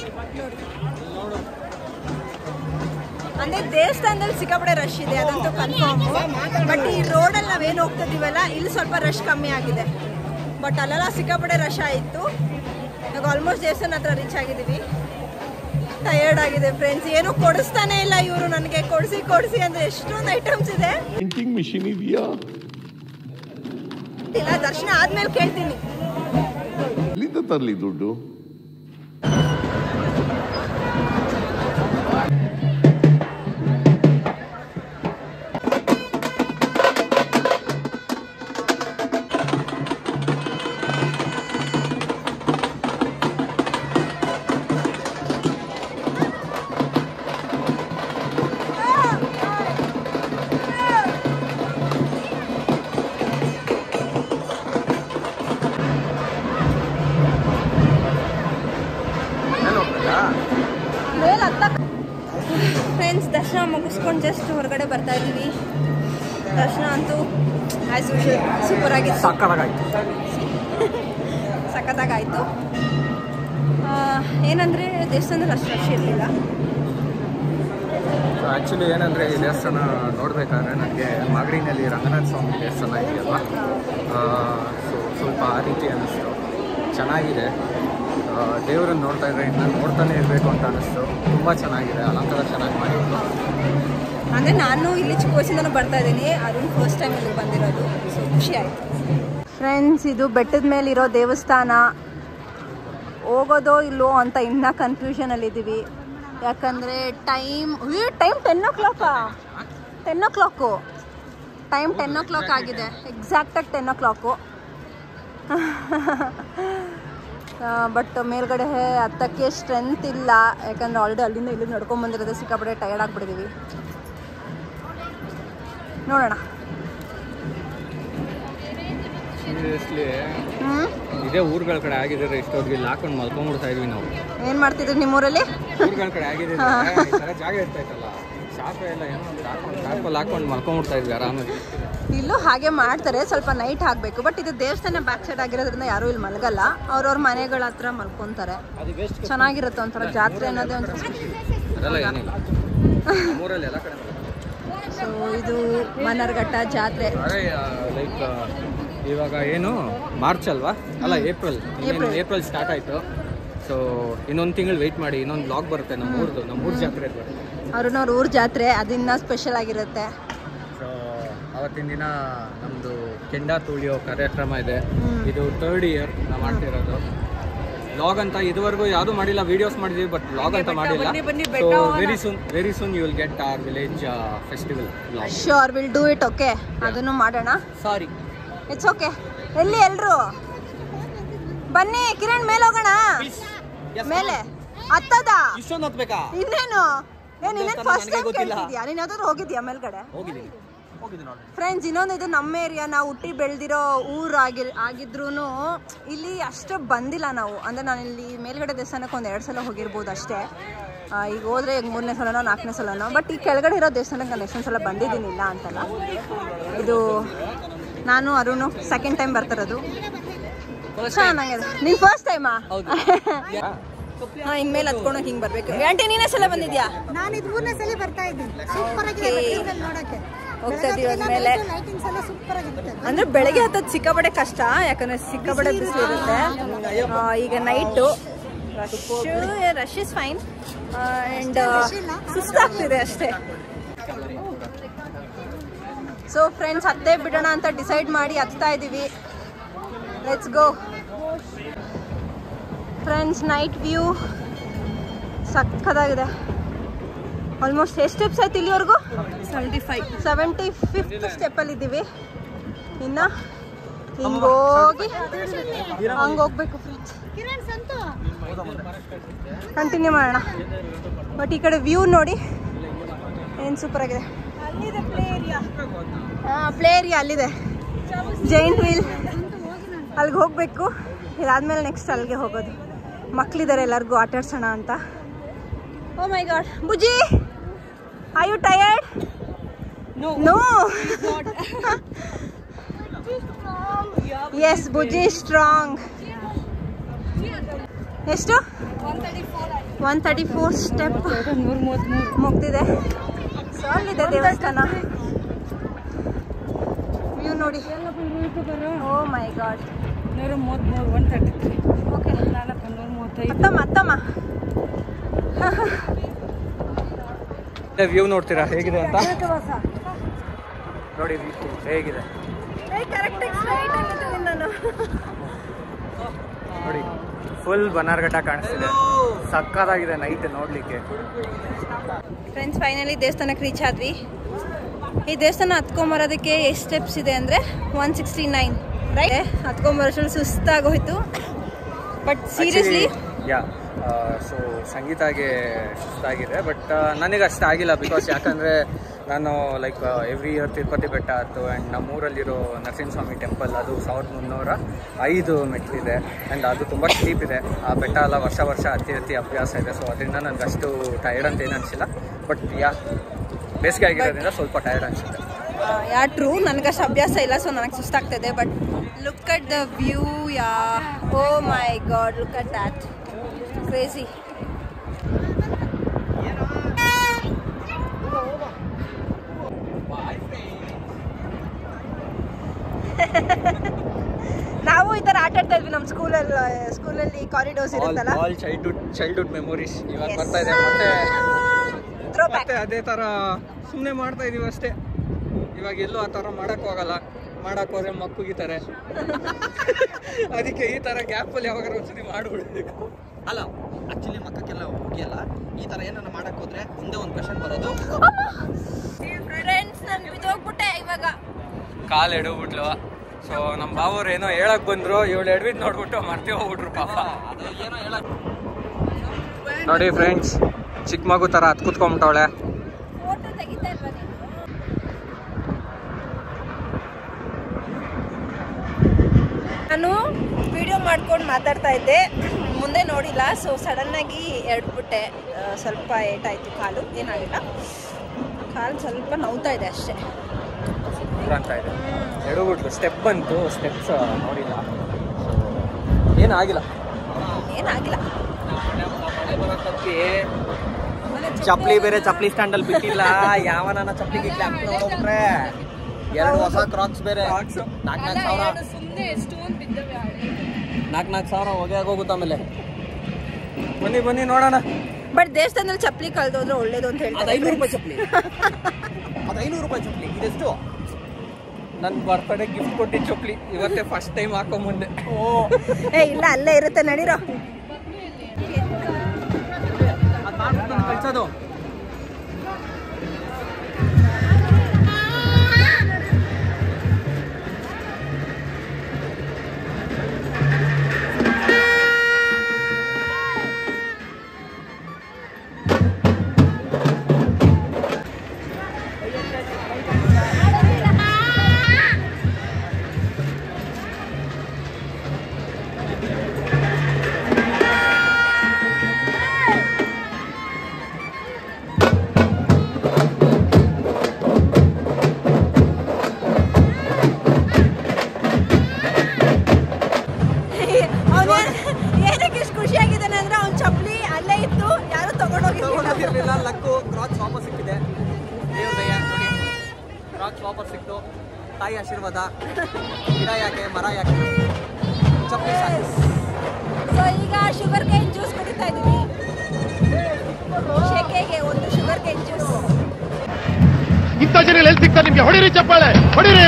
ಅಂದ್ರೆ ದೇವಸ್ಥಾನದಲ್ಲಿ ಸಿಕ್ಕಾಪಡೆ ರಶ್ ಇದೆ ಅದಂತೂ ಕನ್ಫರ್ಮ್ ಬಟ್ ಈ ರೋಡಲ್ಲಿ ನಾವೇನು ಹೋಗ್ತಿದೀವಲ್ಲ ಇಲ್ಲಿ ಸ್ವಲ್ಪ ರಶ್ ಕಮ್ಮಿ ಆಗಿದೆ ಬಟ್ ಅಲ್ಲೆಲ್ಲ ಸಿಕ್ಕಾಪಡೆ ರಶ್ ಆಯಿತು ಇವಾಗ ಆಲ್ಮೋಸ್ಟ್ ದೇವಸ್ಥಾನ ಹತ್ರ ರೀಚ್ ಆಗಿದ್ದೀವಿ ಟಯರ್ಡ್ ಆಗಿದೆ ಫ್ರೆಂಡ್ಸ್ ಏನು ಕೊಡಿಸ್ತಾನೆ ಇಲ್ಲ ಇವರು ನನಗೆ ಕೊಡಿಸಿ ಕೊಡಿಸಿ ಅಂದ್ರೆ ಎಷ್ಟೊಂದು ಐಟಮ್ಸ್ ಇದೆ ಪ್ರಿಂಟಿಂಗ್ ಮಿಷಿನ್ ಇದೆಯಾ ಇಲ್ಲ ದರ್ಶನ ಆದ್ಮೇಲೆ ಕೇಳ್ತೀನಿ ಎಲ್ಲಿಂದ ತರಲಿ ದುಡ್ಡು ಮೇಲೆ ಹೋಗ್ಬೇಕಾ? ಮೇಲೆ ಹತ್ತ ಫ್ರೆಂಡ್ಸ್ ದರ್ಶನ ಮುಗಿಸ್ಕೊಂಡು ಜಸ್ಟ್ ಹೊರಗಡೆ ಬರ್ತಾ ಇದ್ದೀವಿ ದರ್ಶನ ಅಂತೂ ಆ್ಯಸ್ ಯೂಶುವಲ್ ಸೂಪರ್ ಆಗಿತ್ತು ಸಕ್ಕತ್ತಾಗಾಯ್ತು ಸಖತ್ತಾಗಾಯಿತು ಏನಂದರೆ ದೇವಸ್ಥಾನದಲ್ಲಿ ಅಷ್ಟು ರಶ್ ಇರಲಿಲ್ಲ ಸೊ ಆ್ಯಕ್ಚುಲಿ ಏನಂದರೆ ಈ ದೇವಸ್ಥಾನ ನೋಡಬೇಕಾದ್ರೆ ನನಗೆ ಮಾಗಡಿನಲ್ಲಿ ರಂಗನಾಥ ಸ್ವಾಮಿ ದೇವಸ್ಥಾನ ಇದೆಯಲ್ವ ಸೊ ಸ್ವಲ್ಪ ಆ ರೀತಿ ಅನ್ನಿಸ್ತು ಚೆನ್ನಾಗಿದೆ ದೇವರನ್ನು ನೋಡ್ತಾ ಇದ್ರೆ ಇನ್ನು ನೋಡ್ತಾನೆ ಇರಬೇಕು ಅಂತ ಅನ್ನಿಸ್ತು ತುಂಬ ಚೆನ್ನಾಗಿದೆ ಅಲಂಕಾರ ಚೆನ್ನಾಗಿ ಮಾಡಿದ್ರು ಅಂದರೆ ನಾನು ಇಲ್ಲಿ ಚಿಕ್ಕ ವಯಸ್ಸಿಂದನೂ ಬರ್ತಾ ಇದ್ದೀನಿ ಅದನ್ನು ಫಸ್ಟ್ ಟೈಮ್ ಇಲ್ಲಿ ಬಂದಿರೋದು ಸೊ ಖುಷಿ ಆಯಿತು ಫ್ರೆಂಡ್ಸ್ ಇದು ಬೆಟ್ಟದ ಮೇಲಿರೋ ದೇವಸ್ಥಾನ ಹೋಗೋದೋ ಇಲ್ಲೋ ಅಂತ ಇನ್ನೂ ಕನ್ಫ್ಯೂಷನಲ್ಲಿದ್ದೀವಿ ಯಾಕಂದರೆ ಟೈಮ್ ಟೈಮ್ ಟೆನ್ ಓ ಕ್ಲಾಕಾ ten o'clock time ten o'clock ಆಗಿದೆ ಎಕ್ಸಾಕ್ಟಾಗಿ ಟೆನ್ ಓ ಕ್ಲಾಕು ಬಟ್ ಮೇಲ್ಗಡೆ ಹತ್ತಕ್ಕೆ ಸ್ಟ್ರೆಂತ್ ಇಲ್ಲ ಯಾಕಂದ್ರೆ ಆಲ್ರೆಡಿ ಅಲ್ಲಿಂದ ಇಲ್ಲಿ ನಡ್ಕೊಂಡ್ ಬಂದಿರೋದು ಸಿಕ್ಕಾಪಟ್ಟೆ ಟಯರ್ಡ್ ಆಗಿಬಿಟ್ಟಿದ್ದೀವಿ ನೋಡೋಣ ಸೀರಿಯಸ್ಲಿ ಹ್ಞೂ ಇದೇ ಊರುಗಳ ಕಡೆ ಆಗಿದ್ರೆ ಇಷ್ಟೊತ್ತಿಗೆ ಇಲ್ಲಿ ಹಾಕೊಂಡು ಮಲ್ಕೊಂಡ್ಬಿಡ್ತಾ ಇದ್ವಿ ನಾವು ಏನು ಮಾಡ್ತಿದ್ರಿ ನಿಮ್ಮೂರಲ್ಲಿ ಊರುಗಳ ಕಡೆ ಆಗಿದ್ರೆ ಈ ಥರ ಜಾಗ ಇರ್ತಾಯ್ತಲ್ಲ ಶಾಪ ಎಲ್ಲ ಏನೋ ಒಂದು ಹಾಕೊಂಡು ಶಾಪಲ್ಲಿ ಹಾಕೊಂಡು ಮಲ್ಕೊಂಡ್ಬಿಡ್ತಾ ಇದ್ವಿ ಆರಾಮಾಗಿ ಇಲ್ಲೂ ಹಾಗೆ ಮಾಡ್ತಾರೆ ಸ್ವಲ್ಪ ನೈಟ್ ಆಗಬೇಕು ಬಟ್ ಇದು ದೇವಸ್ಥಾನ ಬ್ಯಾಕ್ ಸೈಡ್ ಆಗಿರೋದ್ರಿಂದ ಯಾರೂ ಇಲ್ಲಿ ಮಲಗಲ್ಲ ಅವ್ರವ್ರ ಮನೆಗಳ ಹತ್ರ ಮಲ್ಕೊಂತಾರೆ ಚೆನ್ನಾಗಿರುತ್ತೆ ಒಂಥರ ಜಾತ್ರೆ ಅನ್ನೋದೇ ಒಂಥರ ಅದೆಲ್ಲ ಏನಿಲ್ಲ ಊರಲ್ಲಿ ಎಲ್ಲ ಕಡೆ ಸೊ ಇದು ಮನ್ನರ್ಘಟ್ಟ ಜಾತ್ರೆ ಅದೇ ಲೈಕ್ ಇವಾಗ ಏನು ಮಾರ್ಚ್ ಅಲ್ವಾ ಅಲ್ಲ ಏಪ್ರಿಲ್ ಇನ್ನೇನು ಏಪ್ರಿಲ್ ಸ್ಟಾರ್ಟ್ ಆಯಿತು ಸೊ ಇನ್ನೊಂದು ತಿಂಗಳು ವೆಯ್ಟ್ ಮಾಡಿ ಇನ್ನೊಂದು ಬ್ಲಾಗ್ ಬರುತ್ತೆ ನಮ್ಮ ಊರ್ದು ನಮ್ಮ ಊರ್ ಜಾತ್ರೆ ಬರುತ್ತೆ ಅವ್ರನ್ನವ್ರ ಊರ್ ಜಾತ್ರೆ ಅದಿನ್ನ ಸ್ಪೆಷಲ್ ಆಗಿರುತ್ತೆ ಸೊ ಅವತ್ತಿನ ದಿನ ನಮ್ಮದು ಕೆಂಡ ತುಳಿಯೋ ಕಾರ್ಯಕ್ರಮ ಇದೆ ಇದು ಥರ್ಡ್ ಇಯರ್ ನಾವು ಮಾಡ್ತಿರೋದು ಬ್ಲಾಗ್ ಅಂತ ಇದುವರೆಗೂ ಯಾವುದು ಮಾಡಿಲ್ಲ ವಿಡಿಯೋಸ್ ಮಾಡಿದೀವಿ ಬಟ್ ಬ್ಲಾಗ್ ಅಂತ ಮಾಡಿಲ್ಲ so very soon very soon you will get our village festival blog sure will do it okay ಅದನ್ನು ಮಾಡೋಣ ಸಾರಿ ಇಟ್ಸ್ ಓಕೆ ಎಲ್ಲಿ ಎಲ್ರು ಬನ್ನಿ ಕಿರಣ್ ಮೇಲೆ ಹೋಗೋಣ ಮೇಲೆ ಹತ್ತದ ಇಷ್ಟೊಂದು ಹತ್ಬೇಕಾ ಇನ್ನೇನು ಏನ್ ಇನ್ನೇನ್ ದೇವಸ್ಥಾನ ಫಸ್ಟ್ ನನಗೆ ಟೈಮ್ ಗೊತ್ತಿಲ್ಲ. ಕೇಳ್ತಿದ್ಯಾ ನೀನ್ ಯಾವ್ದಾದ್ರು ಹೋಗಿದ್ಯಾ ಮೇಲ್ಗಡೆ ಹೋಗಿದ್ದೀನಿ ಹೋಗಿದ್ದೀನಿ ನೋಡಿ ಫ್ರೆಂಡ್ಸ್ ಇನ್ನೊಂದು ಇದು ನಮ್ಮ ಏರಿಯಾ ನಾವು ಹುಟ್ಟಿ ಬೆಳೆದಿರೋ ಊರು ಆಗಿ ಆಗಿದ್ರೂ ಇಲ್ಲಿ ಅಷ್ಟು ಬಂದಿಲ್ಲ ನಾವು ಅಂದರೆ ನಾನು ಇಲ್ಲಿ ಮೇಲ್ಗಡೆ ದೇವಸ್ಥಾನಕ್ಕೆ ಒಂದು ಎರಡು ಸಲ ಹೋಗಿರ್ಬೋದು ಅಷ್ಟೇ ಆ, ಈಗ ಹೋದ್ರೆ ಈಗ ಮೂರನೇ ಸಲನೋ ನಾಲ್ಕನೇ ಸಲನೋ ಬಟ್ ಈ ಕೆಳಗಡೆ ಇರೋ ದೇವಸ್ಥಾನಕ್ಕೆ ನಾನು ಎಷ್ಟೊಂದು ಸಲ ಬಂದಿದ್ದೀನಿ ಇಲ್ಲ ಅಂತಲ್ಲ ಇದು ನಾನು ಅರುಣು ಸೆಕೆಂಡ್ ಟೈಮ್ ಬರ್ತಿರೋದು ಚೆನ್ನಾಗಿದೆ ನೀನು ಫಸ್ಟ್ ಟೈಮಾ ಹಾಂ ಇನ್ಮೇಲೆ ಹತ್ಕೊಂಡು ಹಿಂಗೆ ಬರಬೇಕು ಆಂಟಿ ನೀನೇ ಸಲ ಬಂದಿದ್ಯಾ ನಾನು ಇದು ಮೂರನೇ ಸಲ ಬರ್ತಾ ಇದ್ದೀನಿ ಸೂಪರ್ ಆಗಿದೆ Okay. ಬೆಟ್ಟದಲ್ಲಿ ನೋಡಕ್ಕೆ ಹೋಗ್ತಾ ಇದೀವಿ ಅಂದ್ಮೇಲೆ ಲೈಟಿಂಗ್ಸ್ ಎಲ್ಲ ಸೂಪರ್ ಆಗಿರುತ್ತೆ ಅಂದ್ರೆ ಬೆಳಗ್ಗೆ ಹತ್ತೋದು ಸಿಕ್ಕಾಪಡೆ ಕಷ್ಟ ಯಾಕಂದ್ರೆ ಸಿಕ್ಕಾಪಡೆ ಬಿಸಿಲು ಇರುತ್ತೆ ಆ, ಈಗ night rush rush is fine and ಸುಸ್ತಾಗ್ತಿದೆ ಅಷ್ಟೇ ಸೊ ಫ್ರೆಂಡ್ಸ್ ಹತ್ತೇ ಬಿಡೋಣ ಅಂತ ಡಿಸೈಡ್ ಮಾಡಿ ಹತ್ತಾ ಇದ್ದೀವಿ let's go friends night view ಸಕ್ಕದಾಗಿದೆ ಆಲ್ಮೋಸ್ಟ್ ಎಷ್ಟು ಸ್ಟೆಪ್ಸ್ ಆಯ್ತು ಇಲ್ಲಿವರೆಗೂ ಸೆವೆಂಟಿ ಫೈವ್ ಸೆವೆಂಟಿ ಫಿಫ್ತ್ ಸ್ಟೆಪ್ಪಲ್ಲಿ ಇದ್ದೀವಿ ಇನ್ನು ಹಿಂಗೋಗಿ ಹಂಗೆ ಹೋಗ್ಬೇಕು ಫ್ರೆಂಡ್ಸ್ ಕಂಟಿನ್ಯೂ ಮಾಡೋಣ ಬಟ್ ಈ ಕಡೆ ವ್ಯೂ ನೋಡಿ ಏನು ಸೂಪರ್ ಆಗಿದೆ ಹಾಂ ಪ್ಲೇ ಏರಿಯಾ ಅಲ್ಲಿದೆ ಜೈಂಟ್ ವೀಲ್ ಅಲ್ಲಿಗೆ ಹೋಗಬೇಕು ಇದಾದ್ಮೇಲೆ ನೆಕ್ಸ್ಟ್ ಅಲ್ಲಿಗೆ ಹೋಗೋದು ಮಕ್ಕಳಿದ್ದಾರೆ ಎಲ್ಲರಿಗೂ ಆಟ ಆಡ್ಸೋಣ ಅಂತ oh my god Bujji I you tired no yes Bujji strong ಎಷ್ಟು ಒನ್ ತರ್ಟಿ ಫೋರ್ ಸ್ಟೆಪ್ ಮುಗ್ದಿದೆ ಸೊ ಅಲ್ಲಿದೆ ದೇವಸ್ಥಾನ ವ್ಯೂ ನೋಡಿ ಓ ಮೈ ಗಾಡ್ ನೂರ ಮೂವತ್ತ್ಮೂರು ಒನ್ ತರ್ಟಿ ತ್ರೀ ಓಕೆ ನಾಲ್ಕು ನೂರ ಮೂವತ್ತೈದು ಅತ್ತಮ್ಮ ಅತ್ತಮ್ಮ ವ್ಯೂ ನೋಡ್ತೀರಾ ಹೇಗಿದೆ ಅಂತ ನೋಡಿ view ಹೇಗಿದೆ ಕರೆಕ್ಟಾಗಿ ಸ್ಟ್ರೈಟ್ ಆಗಿದ್ದೀನಿ ನಾನು ನೋಡಿ ಫುಲ್ ಬನ್ನಾರ್ಘಟ್ಟ ಕಾಣಿಸ್ತಿದೆ ಸಕ್ಕತ್ತಾಗಿದೆ ನೈಟ್ ನೋಡ್ಲಿಕ್ಕೆ ಫ್ರೆಂಡ್ಸ್ ಫೈನಲಿ ದೇವಸ್ಥಾನಕ್ಕೆ ರೀಚ್ ಆದ್ವಿ ಈ ದೇವಸ್ಥಾನ ಹತ್ಕೊಂಬರೋದಕ್ಕೆ ಎಷ್ಟು ಸ್ಟೆಪ್ಸ್ ಇದೆ ಅಂದರೆ ಒನ್ ಸಿಕ್ಸ್ಟಿ ನೈನ್ ರೈಟ್ ಹತ್ಕೊಂಬರೋಷ್ಟ್ರಲ್ಲಿ ಸುಸ್ತಾಗೋಯ್ತು ಬಟ್ ಸೀರಿಯಸ್ಲಿ ಯಾ ಸೊ ಸಂಗೀತಾಗೆ ಸುಸ್ತಾಗಿದೆ ಬಟ್ ನನಗೆ ಅಷ್ಟು ಆಗಿಲ್ಲ ಬಿಕಾಸ್ ಯಾಕಂದರೆ ನಾನು ಲೈಕ್ ಎವ್ರಿ ಇಯರ್ ತಿರುಪತಿ ಬೆಟ್ಟ ಆಯ್ತು ಆ್ಯಂಡ್ ನಮ್ಮೂರಲ್ಲಿರೋ ನರಸಿಂಹಸ್ವಾಮಿ ಟೆಂಪಲ್ ಅದು ಸಾವಿರದ ಮುನ್ನೂರ ಐದು ಮೆಟ್ಲಿದೆ ಆ್ಯಂಡ್ ಅದು ತುಂಬ ಸ್ಟೀಪ್ ಇದೆ ಆ ಬೆಟ್ಟ ಎಲ್ಲ ವರ್ಷ ವರ್ಷ ಹತ್ತಿ ಹತ್ತಿ ಅಭ್ಯಾಸ ಇದೆ ಸೊ ಅದರಿಂದ ನನಗೆ ಅಷ್ಟು ಟೈರ್ಡ್ ಅಂತ ಏನು ಅನಿಸಿಲ್ಲ ಬಟ್ ಯಾ ಬೇಸಿಗೆ ಆಗಿರೋದ್ರಿಂದ ಸ್ವಲ್ಪ ಟೈರ್ಡ್ ಅನಿಸುತ್ತೆ ಯಾ ಟ್ರೂ ನನಗಷ್ಟು ಅಭ್ಯಾಸ ಇಲ್ಲ ಸೊ ನನಗೆ ಸುಸ್ತಾಗ್ತದೆ but look at the view yeah oh my god look at that crazy ನಾವು ಈ ಥರ ಆಟ ಆಡ್ತಾ ಇದ್ವಿ ನಮ್ಮ ಸ್ಕೂಲಲ್ಲಿ ಸ್ಕೂಲಲ್ಲಿ ಕಾರಿಡೋರ್ಸ್ ಇರುತ್ತಲ್ಲ ಆಲ್ ಚೈಲ್ಡ್ಹುಡ್ ಚೈಲ್ಡ್ಹುಡ್ ಮೆಮೊರೀಸ್ ಇವಾಗ Yes. ಬರ್ತಾ ಇದೆ ಮತ್ತೆ ಥ್ರೋ ಬ್ಯಾಕ್ ಮತ್ತೆ ಅದೇ ತರ ಸುಮ್ಮನೆ ಮಾಡ್ತಾ ಇದೀವಿ ಅಷ್ಟೇ ಇವಾಗ ಎಲ್ಲೂ ಆ ಥರ ಮಾಡಕ್ ಹೋಗಲ್ಲ ಮಾಡಕ್ ಹೋದ್ರೆ ಮಕ್ಕುಗಿತಾರೆ ಅದಕ್ಕೆ ಈ ತರ ಗ್ಯಾಪ್ ಅಲ್ಲಿ ಯಾವಾಗ ಒಂದ್ಸತಿ ಮಾಡ್ಬಿಡ್ಬೇಕು ಅಲ್ಲ ಆಕ್ಚುಲಿ ಮಕ್ಕಕ್ಕೆಲ್ಲ ಹೋಗಿಯಲ್ಲ ಈ ತರ ಏನನ್ನ ಮಾಡಕ್ ಹೋದ್ರೆ ಒಂದೇ ಒಂದು ಕ್ವಶನ್ ಬರೋದು ಫ್ರೆಂಡ್ಸ್ ನಾನು ಬಿದ್ದೋಗ್ಬಿಟ್ಟೆ ಇವಾಗ ಕಾಲ್ ಎಡಬಿಟ್ಲು ಸೊ ನಮ್ಮ ಬಾವರು ಏನೋ ಹೇಳಕ್ ಬಂದ್ರು ಇವಳು ಎಡ್ಬಿಟ್ ನೋಡ್ಬಿಟ್ಟು ಮರ್ತಿ ಹೋಗ್ಬಿಟ್ರು ಪಾಪ ನೋಡಿ ಫ್ರೆಂಡ್ಸ್ ಚಿಕ್ಕ ಮಗು ತರ ಹತ್ ಕುತ್ಕೊಂಬಿಟ್ಟವಳೆ ಫೋಟೋ ತೆಗಿತಾ ಇಲ್ವಾ ನೀನು ನಾನು ವಿಡಿಯೋ ಮಾಡ್ಕೊಂಡು ಮಾತಾಡ್ತಾ ಇದ್ದೆ ಮುಂದೆ ನೋಡಿಲ್ಲ ಸೊ ಸಡನ್ನಾಗಿ ಎಡ್ಬಿಟ್ಟೆ ಆ, ಸ್ವಲ್ಪ ಏಟಾಯಿತು ಕಾಲು ಏನಾಗಿಲ್ಲ ಕಾಲು ಸ್ವಲ್ಪ ನೋವ್ತಾ ಇದೆ ಅಷ್ಟೇ ದೂರ ಅಂತ ಇದೆ ಎಡಬಿಟ್ಲು ಸ್ಟೆಪ್ ಬಂತು ಸ್ಟೆಪ್ಸ್ ನೋಡಿಲ್ಲ ಏನಾಗಿಲ್ಲ ಏನಾಗಿಲ್ಲ ಚಪ್ಲಿ ಬೇರೆ ಚಪ್ಲಿ ಸ್ಟ್ಯಾಂಡ್ ಅಲ್ಲಿ ಬಿಟ್ಟಿಲ್ಲ ಯಾವನ ಚಪ್ಲಿ ಗಿಟ್ಲಿ ಹಾಕ್ಕೊಂಡು ಹೋಗ್ರೆ ಎರಡು ಹೊಸ ಕ್ರಾಕ್ಸ್ ಬೇರೆ ನಾಲ್ಕು ನಾಲ್ಕು ಸಾವಿರ ನಾಲ್ಕು ನಾಲ್ಕು ಸಾವಿರ ಹೊಗೆ ಆಗೋಗುತ್ತೆ ಆಮೇಲೆ ಬನ್ನಿ ಬನ್ನಿ ನೋಡೋಣ ಬಟ್ ದೇವಸ್ಥಾನದಲ್ಲಿ ಚಪ್ಪಲಿ ಕಳೆದೋದ್ರೆ ಒಳ್ಳೇದು ಅಂತ ಅದು ಐನೂರು ಹೇಳ್ತಾರೆ ರೂಪಾಯಿ ಚಪ್ಲಿ ಅದು ಐನೂರು ರೂಪಾಯಿ ಚಪ್ಲಿ ಇದೆಷ್ಟು ನನ್ನ ಬರ್ತ್ಡೇ ಗಿಫ್ಟ್ ಕೊಟ್ಟಿದ್ದು ಚೊಪ್ಲಿ ಇವತ್ತೇ ಫಸ್ಟ್ ಟೈಮ್ ಹಾಕೋ ಮುಂದೆ ಓ ಏ ಇಲ್ಲ ಅಲ್ಲೇ ಇರುತ್ತೆ ನಡೀರೋ ಕಳ್ಸೋದು ಅವನು ಏನಕ್ಕೆ ಇಷ್ಟು ಖುಷಿಯಾಗಿದ್ದಾನೆ ಅಂದ್ರೆ ಅವ್ನ ಚಪ್ಪಲಿ ಅಲ್ಲೇ ಇತ್ತು ಯಾರು ತಗೊಂಡೋಗಿರ್ಲಿಲ್ಲ ತಗೊಂಡೋಗಿರ್ಲಿಲ್ಲ ಲಕ್ಕು ಕ್ರಾಕ್ಸ್ ವಾಪಸ್ ಸಿಕ್ಕಿದೆ ದೇವ್ರ ದಯ ನೋಡಿ ಕ್ರಾಕ್ಸ್ ವಾಪಸ್ ಸಿಕ್ತು ತಾಯಿ ಆಶೀರ್ವಾದ ಗಿಡ ಯಾಕೆ ಮರ ಯಾಕೆ ಚಪ್ಪಲಿ ಸಾಕು ಸೊ ಈಗ ಶುಗರ್ ಕೇನ್ ಜ್ಯೂಸ್ ಕುಡಿತಾ ಇದೀವಿ ಶೆಕೆಗೆ ಒಂದು ಶುಗರ್ ಕೇನ್ ಜ್ಯೂಸ್ ಇಂಥ ಜನ ಎಲ್ಲಿ ಸಿಗ್ತಾರೆ ನಿಮ್ಗೆ ಹೊಡಿರಿ ಚಪ್ಪಾಳೆ ಹೊಡಿರಿ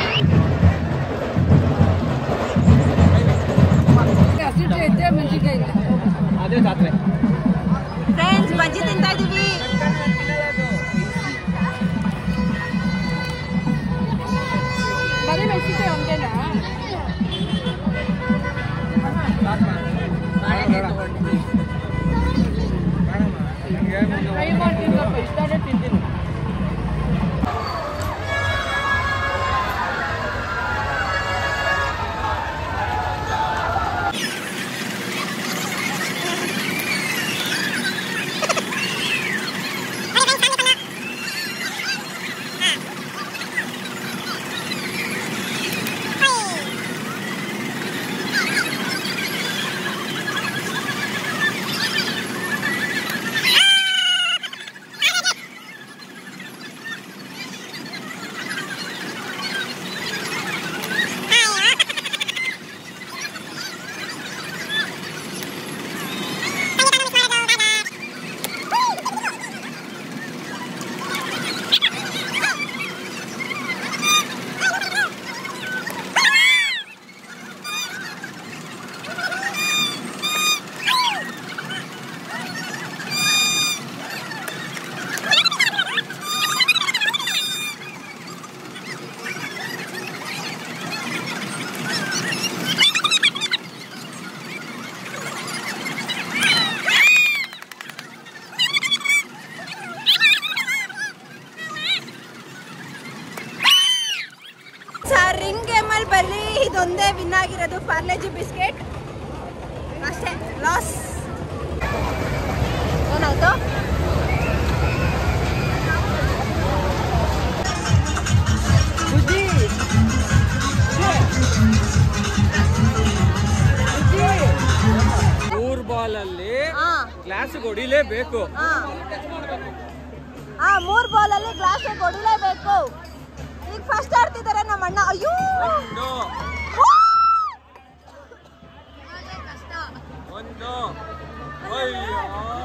ಹಸಿಟ್ಟು ಐತೆ ಮೆಣಸಿನ್ಕಾಯಿ ಇಲ್ಲ ಅದೇ ಜಾತ್ರೆ ಫ್ರೆಂಡ್ಸ್ ಬಜ್ಜಿ ತಿಂತಾ ಇದೀವಿ ಬರೀ ಮೆಣಸಿನ್ಕಾಯಿ ಒಂದೇನಾ ಟ್ರೈ ಮಾಡ್ತೀನಿ ಇಷ್ಟಾದ್ರೆ ತಿಂತೀನಿ Hey! ವಿನ್ ಆಗಿರೋದು ಪಾರ್ಲೆಜಿ ಬಿಸ್ಕೆಟ್ ಅಷ್ಟೇ ಲಾಸ್ ಏನಾಯ್ತು ಮೂರ್ ಬಾಲ್ ಅಲ್ಲಿ ಹಾ ಗ್ಲಾಸ್ ಹೊಡಿಲೇಬೇಕು ಹಾ ಹಾ ಮೂರ್ ಬಾಲ್ ಅಲ್ಲಿ ಗ್ಲಾಸ್ ಹೊಡಿಲೇಬೇಕು ಈಗ ಫಸ್ಟ್ ಆಡ್ತಿದ್ದಾರೆ ನಮ್ಮ ಅಣ್ಣ ಅಯ್ಯೋ ಒಂದು ಒಂದು ಅಯ್ಯೋ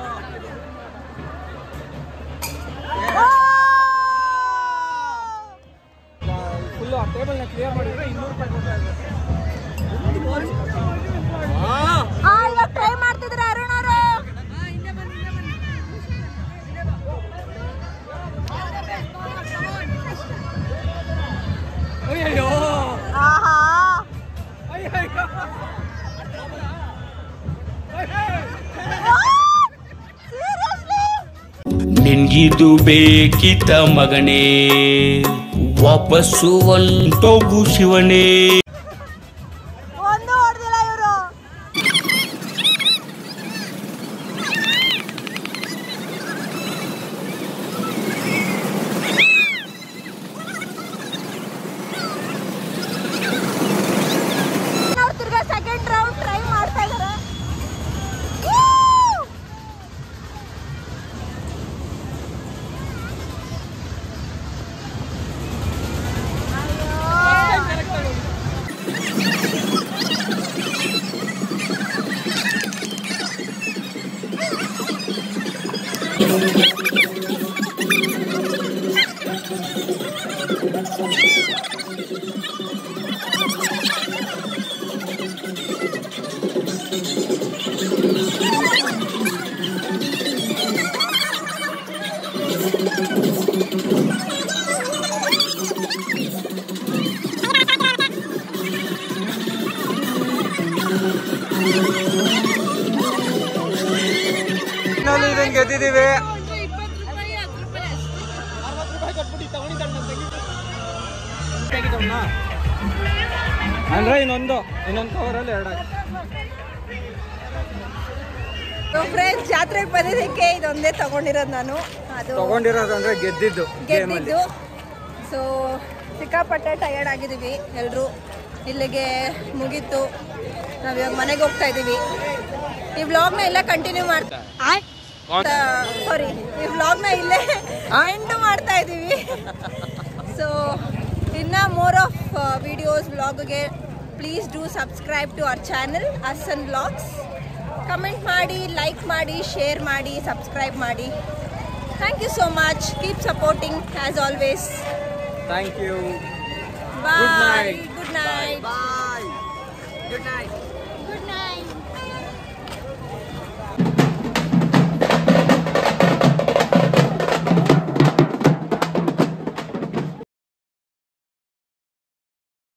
ಫುಲ್ಲು ಆ ಟೇಬಲ್ನ ಕ್ಲಿಯರ್ ಮಾಡಿದ್ರೆ ಇನ್ನೂರು ರೂಪಾಯಿ ಕೊಡ್ತಾ ಇದ್ದಾರೆ ಹಾ ಇವಾಗ ಟ್ರೈ ಮಾಡ್ತಿದ್ದಾರೆ ಅರುಣ್ ಅವರು ಅಯ್ಯಯ್ಯೋ ಆಹಾ ಅಯ್ಯಯ್ಯೋ ನಿನ್ಗಿದು ಬೇಕಿತ ಮಗನೇ ವಾಪಸ್ಸು ಒಂಟೋಗು ಶಿವನೇ ಒಂದು ಹೊಡೆದಿಲ್ಲ ಇವರು ತಿರ್ಗಾ ಸೆಕೆಂಡ್ ರೌಂಡ್ ಟ್ರೈ ಮಾಡ್ತಾ ಇದಾರೆ ಫೈನಲ್ ಇದನ್ನ ಗೆದ್ದಿದ್ದೀವಿ ಅಂದ್ರೆ ಇನ್ನೊಂದು ಇನ್ನೊಂದು ಕವರಲ್ಲಿ ಎರಡು ಫ್ರೆಂಡ್ಸ್ ಜಾತ್ರೆಗೆ ಬಂದಿದ್ದಕ್ಕೆ ಇದೊಂದೇ ತಗೊಂಡಿರೋದು ನಾನು ಅದು ತಗೊಂಡಿರೋದು ಅಂದ್ರೆ ಗೆದ್ದಿದ್ದು ಗೇಮಲ್ಲಿ ಗೆದ್ದಿದ್ದು ಸೊ ಸಿಕ್ಕಾಪಟ್ಟೆ ಟಯರ್ಡ್ ಆಗಿದ್ದೀವಿ ಎಲ್ಲರೂ ಇಲ್ಲಿಗೆ ಮುಗೀತು ನಾವು ಇವಾಗ ಮನೆಗೆ ಹೋಗ್ತಾ ಇದ್ದೀವಿ ಈ ವ್ಲಾಗ್ನ ಎಲ್ಲ ಕಂಟಿನ್ಯೂ ಮಾಡ್ತಾ ಸಾರಿ ಈ ವ್ಲಾಗ್ನ ಇಲ್ಲೇ ಎಂಡ್ ಮಾಡ್ತಾ ಇದ್ದೀವಿ ಸೊ ಇನ್ನು ಮೋರ್ ಆಫ್ ವಿಡಿಯೋಸ್ ವ್ಲಾಗ್ಗೆ please do subscribe to our channel ಅಸನ್ ವ್ಲಾಗ್ಸ್ ಕಮೆಂಟ್ ಮಾಡಿ ಲೈಕ್ ಮಾಡಿ ಶೇರ್ ಮಾಡಿ ಸಬ್ಸ್ಕ್ರೈಬ್ ಮಾಡಿ thank you so much keep supporting as always thank you bye night. Good night bye good night